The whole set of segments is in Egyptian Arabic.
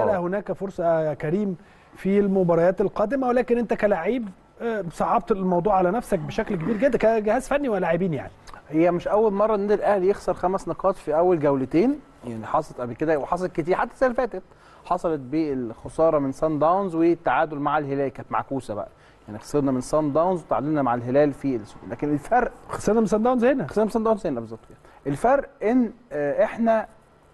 زال هناك فرصه يا كريم في المباريات القادمه ولكن انت كلاعب آه، صعبت الموضوع على نفسك بشكل كبير جدا كجهاز فني ولاعبين يعني هي مش اول مره النادي الاهلي يخسر خمس نقاط في اول جولتين يعني حصلت قبل كده وحصلت كتير حتى السنه اللي فاتت حصلت بالخساره من سان داونز والتعادل مع الهلال كانت معكوسه بقى يعني خسرنا من سان داونز وتعادلنا مع الهلال في السودان لكن الفرق خسرنا من سان داونز هنا خسرنا من سان داونز هنا بالظبط كده الفرق ان آه، احنا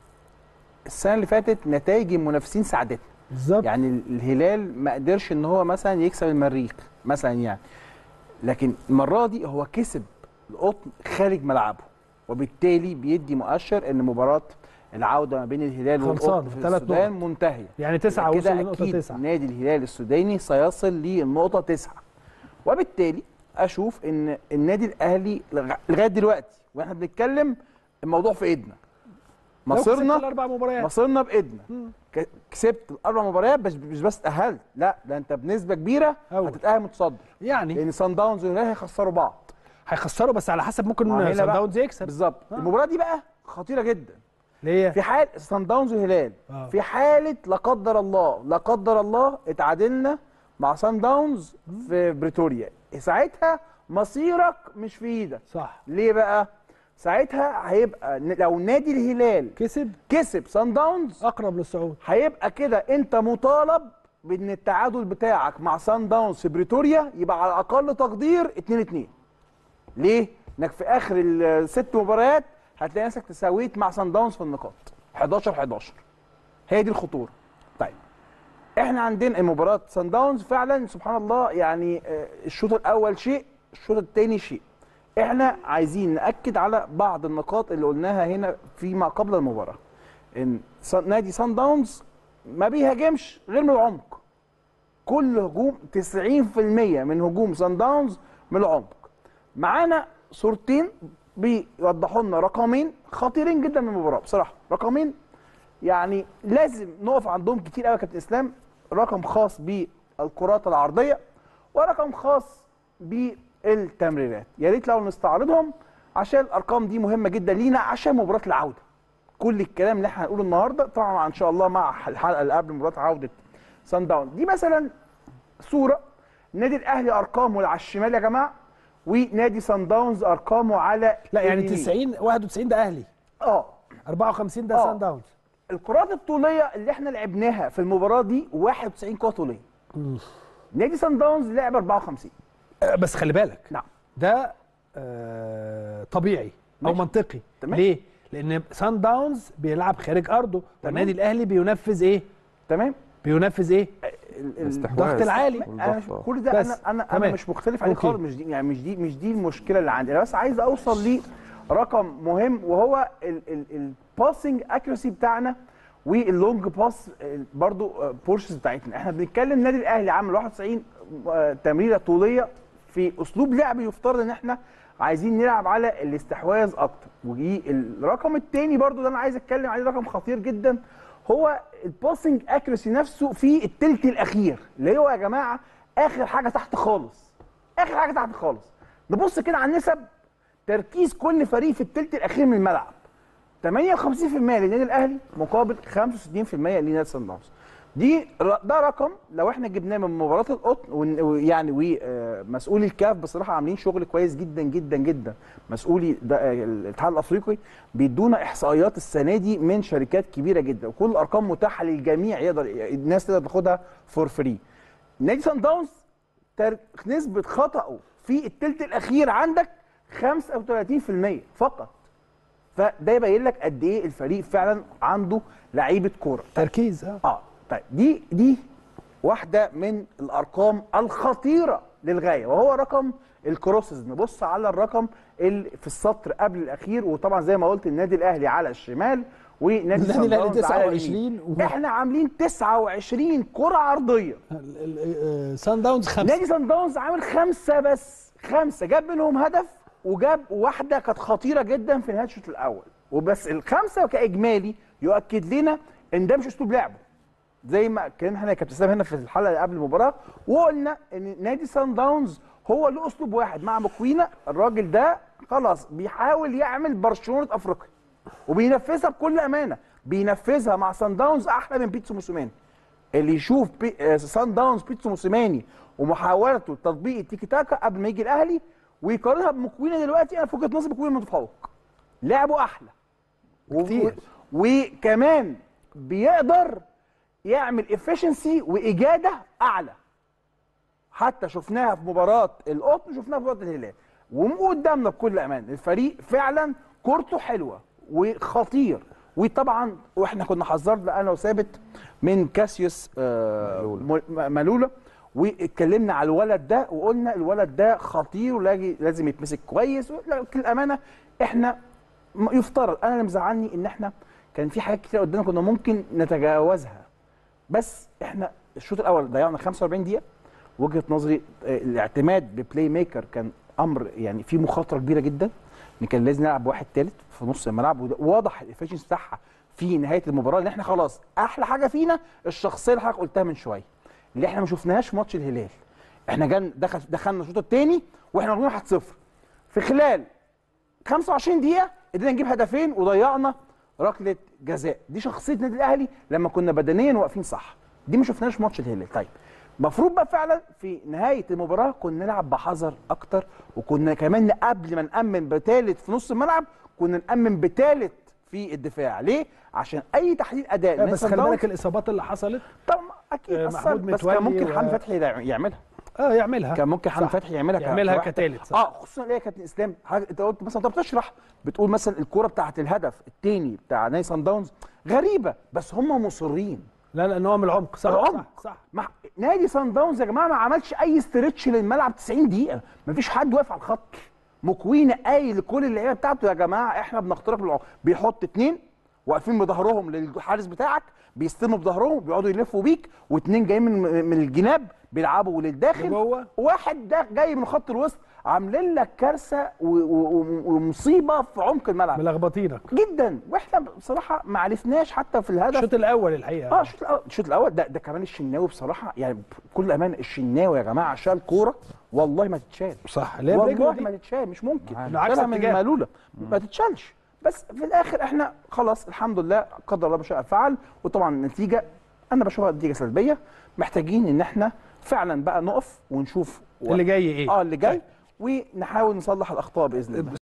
السنه اللي فاتت نتائج المنافسين ساعدتنا بالظبط يعني ال- الهلال ما قدرش ان هو مثلا يكسب المريخ مثلا يعني لكن المره دي هو كسب القطن خارج ملعبه وبالتالي بيدي مؤشر ان مباراه العوده ما بين الهلال خلصانة، والقطن في ثلاث السودان نقط. منتهيه يعني تسعة وصل كده لنقطة اكيد تسعة نادي الهلال السوداني سيصل للنقطه تسعة وبالتالي اشوف ان النادي الاهلي لغ- لغايه دلوقتي واحنا بنتكلم الموضوع في ايدنا لو كسبت مصيرنا الاربع مباريات مصيرنا بايدنا ك- كسبت الاربع مباريات بس مش بس تاهلت لا ده انت بنسبه كبيره أول. هتتاهل متصدر يعني لان سان داونز والهلال هيخسروا بعض هيخسروا بس على حسب ما ممكن هنا سان بقى- داونز يكسب بالظبط آه. المباراه دي بقى خطيره جدا ليه في حال سان داونز والهلال آه. في حاله لا قدر الله لا قدر الله اتعادلنا مع سان داونز في بريتوريا ساعتها مصيرك مش في ايدك صح ليه بقى ساعتها هيبقى ن- لو نادي الهلال كسب كسب سان داونز اقرب للصعود هيبقى كده انت مطالب بان التعادل بتاعك مع سان داونز في بريتوريا يبقى على اقل تقدير 2 2 ليه؟ انك في اخر الست مباريات هتلاقي نفسك تساويت مع سان داونز في النقاط 11 11 هي دي الخطوره طيب احنا عندنا مباراه سان داونز فعلا سبحان الله يعني آه، الشوط الاول شيء الشوط الثاني شيء احنا عايزين ناكد على بعض النقاط اللي قلناها هنا فيما قبل المباراه ان سان- نادي سان داونز ما بيهاجمش غير من العمق كل هجوم 90% من هجوم سان داونز من العمق معانا صورتين بيوضحوا لنا رقمين خطيرين جدا من المباراه بصراحه رقمين يعني لازم نقف عندهم كتير قوي يا كابتن اسلام رقم خاص بالكرات العرضيه ورقم خاص بالتمريرات يا ريت لو نستعرضهم عشان الارقام دي مهمه جدا لينا عشان مباراه العوده كل الكلام اللي احنا هنقوله النهارده طبعا ان شاء الله مع الحلقه اللي قبل مباراه عوده سان داون دي مثلا صوره النادي الاهلي ارقامه على الشمال يا جماعه ونادي سان داونز ارقامه على لا يعني اليمين. 90 91 ده اهلي اه 54 ده آه. سان داونز الكرات الطوليه اللي احنا لعبناها في المباراه دي 91 كره طوليه نادي سان داونز لعب 54 آه، بس خلي بالك نعم ده آه طبيعي او ماشي. منطقي تمام. ليه؟ لان سان داونز بيلعب خارج ارضه والنادي الاهلي بينفذ ايه؟ تمم بينفذ ايه؟ ال- ال- الاستحواذ. الضغط العالي. انا مش والضغط. كل ده بس. انا انا تمام. انا مش مختلف عليه أوكي. خالص مش دي يعني مش دي مش دي المشكله اللي عندي انا بس عايز اوصل لرقم مهم وهو الباسنج اكيورسي بتاعنا واللونج باس برضو بورشز بتاعتنا احنا بنتكلم النادي الاهلي عامل 91 آه، تمريره طوليه في اسلوب لعب يفترض ان احنا عايزين نلعب على الاستحواذ اكتر والرقم الثاني برضو ده انا عايز اتكلم عليه رقم خطير جدا هو الباسنج اكيورسي نفسه في التلت الاخير اللي هو يا جماعه اخر حاجه تحت خالص اخر حاجه تحت خالص نبص كده على النسب تركيز كل فريق في التلت الاخير من الملعب 58% للنادي الاهلي مقابل 65% لنادي سان داونز دي ر- ده رقم لو احنا جبناه من مباراه القطن ون- ويعني ومسؤولي الكاف بصراحه عاملين شغل كويس جدا جدا جدا مسؤولي ده- آه، الاتحاد الافريقي بيدونا احصائيات السنه دي من شركات كبيره جدا وكل الارقام متاحه للجميع يقدر الناس تقدر تاخدها فور فري نادي سان داونز تر- نسبه خطأه في الثلث الاخير عندك 35% فقط فده يبين لك قد ايه الفريق فعلا عنده لعيبه كوره تركيز اه اه طيب دي دي واحده من الارقام الخطيره للغايه وهو رقم الكروسز نبص على الرقم اللي في السطر قبل الاخير وطبعا زي ما قلت النادي الاهلي على الشمال ونادي النادي سان الأهلي داونز على 29 اليمين. و- احنا عاملين 29 كره عرضيه ال- ال- آه، سان داونز خمسه نادي سان داونز عامل خمسه بس خمسه جاب منهم هدف وجاب واحده كانت خطيره جدا في نهايه الشوط الاول وبس الخمسه كاجمالي يؤكد لنا ان ده مش اسلوب لعبه زي ما كان احنا كابتن اسلام هنا في الحلقه اللي قبل المباراه وقلنا ان نادي سان داونز هو له اسلوب واحد مع مكوينا الراجل ده خلاص بيحاول يعمل برشلونه افريقيا وبينفذها بكل امانه بينفذها مع سان داونز احلى من بيتسو موسيماني اللي يشوف بي... آه، سان داونز بيتسو موسيماني ومحاولته تطبيق التيكي تاكا قبل ما يجي الاهلي ويقارنها بمكوينه دلوقتي انا في وجهه نظري مكوينه متفوق لعبه احلى و- كتير. و... وكمان بيقدر يعمل افشنسي واجاده اعلى حتى شفناها في مباراه القطن شفناها في مباراه الهلال وقدامنا بكل امان الفريق فعلا كورته حلوه وخطير وطبعا واحنا كنا حذرنا انا وثابت من كاسيوس آه مل- مالولا واتكلمنا على الولد ده وقلنا الولد ده خطير ولاجي لازم يتمسك كويس لكن الامانه احنا م- يفترض انا اللي مزعلني ان احنا كان في حاجات كتير قدامنا كنا ممكن نتجاوزها بس احنا الشوط الاول ضيعنا 45 دقيقه وجهه نظري آه، الاعتماد ببلاي ميكر كان امر يعني فيه مخاطره كبيره جدا ان كان لازم نلعب واحد ثالث في نص الملعب وده- وواضح الافشنسي بتاعها في نهايه المباراه ان احنا خلاص احلى حاجه فينا الشخصيه اللي حضرتك قلتها من شويه اللي احنا ما شفناهاش في ماتش الهلال احنا جن دخل دخلنا الشوط الثاني واحنا واخدين 1-0 في خلال 25 دقيقه قدرنا نجيب هدفين وضيعنا ركله جزاء دي شخصيه النادي الاهلي لما كنا بدنيا واقفين صح دي ما شفناهاش في ماتش الهلال طيب المفروض بقى فعلا في نهايه المباراه كنا نلعب بحذر اكتر وكنا كمان قبل ما نامن بثالث في نص الملعب كنا نامن بثالث في الدفاع ليه عشان اي تحليل اداء لا، من بس سان خلي داونز- بالك الاصابات اللي حصلت طبعا اكيد آه، أثرت، محمود بس متولي كان ممكن و- حمدي فتحي يعملها اه يعملها كان ممكن حمدي صح. فتحي يعملها ك- يعملها كواحد- كتالت صح. اه خصوصا اللي هي كابتن اسلام حاجه انت قلت مثلا انت بتشرح بتقول مثلا الكوره بتاعت الهدف الثاني بتاع نادي سان داونز غريبه بس هم مصرين لا لا ان هو من العمق صح العمق. صح, صح. مع نادي سان داونز يا جماعه ما عملش اي استرتش للملعب 90 دقيقه ما فيش حد واقف على الخط مكوينه قايل لكل اللعيبه بتاعته يا جماعه احنا بنخترق بالعمق بيحط اتنين واقفين بظهرهم للحارس بتاعك بيستلموا بظهرهم بيقعدوا يلفوا بيك واتنين جايين من من الجناب بيلعبوا للداخل لجوه. واحد ده جاي من خط الوسط عاملين لك كارثه و- و- و- ومصيبه في عمق الملعب ملخبطينك جدا واحنا بصراحه ما عرفناش حتى في الهدف الشوط الاول الحقيقه اه الشوط الاول الشوط الاول ده ده كمان الشناوي بصراحه يعني بكل امان الشناوي يا جماعه شال كوره والله ما تتشال صح اللي هي برجله والله دي. ما تتشال مش ممكن بالعكس شالها من اتجاه. المقلوله ما تتشالش بس في الاخر احنا خلاص الحمد لله قدر الله ما شاء فعل وطبعا النتيجه انا بشوفها نتيجه سلبيه محتاجين ان احنا فعلا بقى نقف ونشوف اللي جاي ايه اه اللي جاي ونحاول نصلح الاخطاء باذن الله